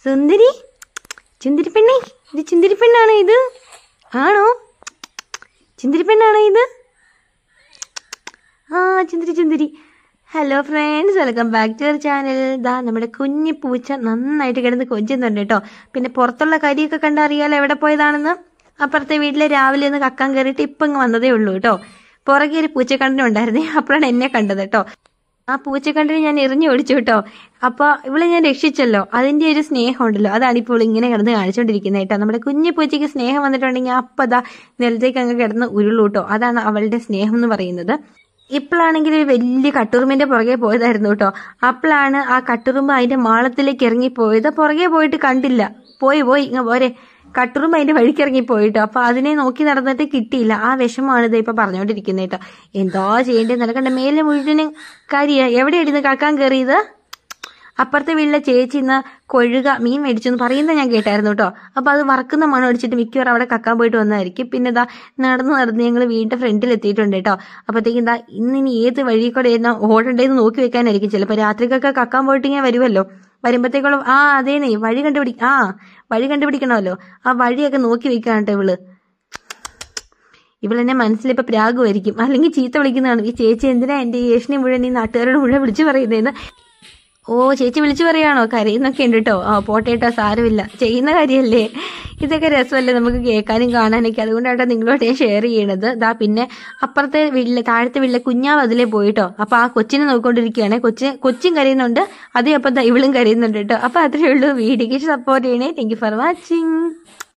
സുന്ദരി ചുന്തിരി പെണ്ണേ ഇത് ചുന്തിരി പെണ്ണാണോ ഇത് ആണോ ചുന്തിരി പെണ്ണാണോ ഇത് ആ ചുന്തിരി ചുന്തിരി hello friends welcome back to our channel ദാ നമ്മുടെ കുഞ്ഞി പൂച്ച നന്നായിട്ട് കിടന്ന് കൊഞ്ചുന്നുണ്ട് കേട്ടോ പിന്നെ പുറത്തുള്ള കരിയൊക്കെ കണ്ടറിയാലോ എവിടെ പോയതാണെന്ന് അപ്പുറത്തെ വീട്ടിലെ രാവിലെ ഒന്ന് കക്കാൻ കയറിയിട്ട് ഇപ്പം ഇങ്ങ് വന്നതേ ഉള്ളൂ കേട്ടോ പുറകെ ഒരു പൂച്ചക്കണ്ടനും ഉണ്ടായിരുന്നേ അപ്പോഴാണ് എന്നെ കണ്ടത് കേട്ടോ ആ പൂച്ചക്കണ്ടിന് ഞാൻ എറിഞ്ഞു ഓടിച്ചു കേട്ടോ അപ്പൊ ഇവളെ ഞാൻ രക്ഷിച്ചല്ലോ അതിന്റെ ഒരു സ്നേഹം ഉണ്ടല്ലോ അതാണ് ഇപ്പോൾ ഇങ്ങനെ കിടന്ന് കാണിച്ചുകൊണ്ടിരിക്കുന്നത് കേട്ടോ നമ്മുടെ കുഞ്ഞു പൂച്ചയ്ക്ക് സ്നേഹം വന്നിട്ടുണ്ടെങ്കിൽ അപ്പൊ അതാ നിലത്തേക്ക് അങ്ങ് കിടന്ന് ഉരുളൂട്ടോ അതാണ് അവളുടെ സ്നേഹം എന്ന് പറയുന്നത് ഇപ്പോഴാണെങ്കിൽ ഒരു വലിയ കട്ടുറുമ്പിന്റെ പുറകെ പോയതായിരുന്നു കേട്ടോ അപ്പോഴാണ് ആ കട്ടുറുമ്പ് അതിന്റെ മാളത്തിലേക്ക് ഇറങ്ങി പോയത് പുറകെ പോയിട്ട് കണ്ടില്ല പോയി പോയി ഇങ്ങ പോരെ കട്ടുറുമ്പ് അതിന്റെ വഴിക്ക് ഇറങ്ങി പോയിട്ടോ അപ്പൊ അതിനെ നോക്കി നടന്നിട്ട് കിട്ടിയില്ല ആ വിഷമാണ് ഇത് ഇപ്പൊ പറഞ്ഞുകൊണ്ടിരിക്കുന്നത് കേട്ടോ എന്താ ചെയ്യേണ്ടത് നടക്കണ്ട മേലെ മുഴുവനും കാര്യ എവിടെയായിരുന്നു കക്കാൻ കയറിയത് അപ്പുറത്തെ വീട്ടിലെ ചേച്ചി ഇന്ന് കൊഴുക മീൻ മേടിച്ചെന്ന് പറയുന്നത് ഞാൻ കേട്ടായിരുന്നു കേട്ടോ അപ്പൊ അത് വറക്കുന്ന മണം അടിച്ചിട്ട് മിക്കവാറും അവിടെ കക്കാൻ പോയിട്ട് വന്നതായിരിക്കും പിന്നെ ഇതാ നടന്ന് നടന്ന് ഞങ്ങൾ വീടിന്റെ ഫ്രണ്ടിൽ എത്തിയിട്ടുണ്ട് കേട്ടോ അപ്പത്തേക്കും എന്താ ഇന്ന് ഇനി ഏത് വഴി കൂടെ എന്നാ ഓടണ്ടേന്ന് നോക്കി വെക്കാനായിരിക്കും ചിലപ്പോൾ രാത്രിക്കൊക്കെ കക്കാൻ പോയിട്ട് ഇങ്ങനെ വരുമല്ലോ വരുമ്പോഴത്തേക്കുള്ള ആ അതേനെ വഴി കണ്ടുപിടി ആ വഴി കണ്ടുപിടിക്കണമല്ലോ ആ വഴിയൊക്കെ നോക്കി വെക്കാണ് കേട്ടോ ഇവള് ഇവളെന്നെ മനസ്സിലിപ്പോ പ്രാഗുമായിരിക്കും അല്ലെങ്കിൽ ചീത്ത വിളിക്കുന്നതാണ് ഈ ചേച്ചി എന്തിനാ എന്റെ യേശിനെ മുഴുവൻ ഈ നാട്ടുകാരോട് മുഴുവൻ വിളിച്ചു പറയുന്നതെന്ന് ഓ ചേച്ചി വിളിച്ചു പറയാണോ കരയുന്നൊക്കെ ഉണ്ട് കേട്ടോ ആ പോട്ടെ കേട്ടോ സാരമില്ല ചെയ്യുന്ന കാര്യമല്ലേ ഇതൊക്കെ രസമല്ലേ നമുക്ക് കേൾക്കാനും കാണാനൊക്കെ അതുകൊണ്ടാട്ടോ നിങ്ങളോട് ഞാൻ ഷെയർ ചെയ്യണത് ദാ പിന്നെ അപ്പുറത്തെ വീട്ടിലെ താഴത്തെ വീട്ടിലെ കുഞ്ഞാവ് അതിലേ പോയിട്ടോ അപ്പൊ ആ കൊച്ചിനെ നോക്കിക്കൊണ്ടിരിക്കുകയാണ് കൊച്ചിനെ കൊച്ചും കരയുന്നുണ്ട് അതേ അപ്പം ദാ ഇവളും കരയുന്നുണ്ട് കേട്ടോ അപ്പൊ അത്രയേ ഉള്ളൂ വീഡിയോക്ക് സപ്പോർട്ട് ചെയ്യണേ താങ്ക് യു ഫോർ വാച്ചിങ്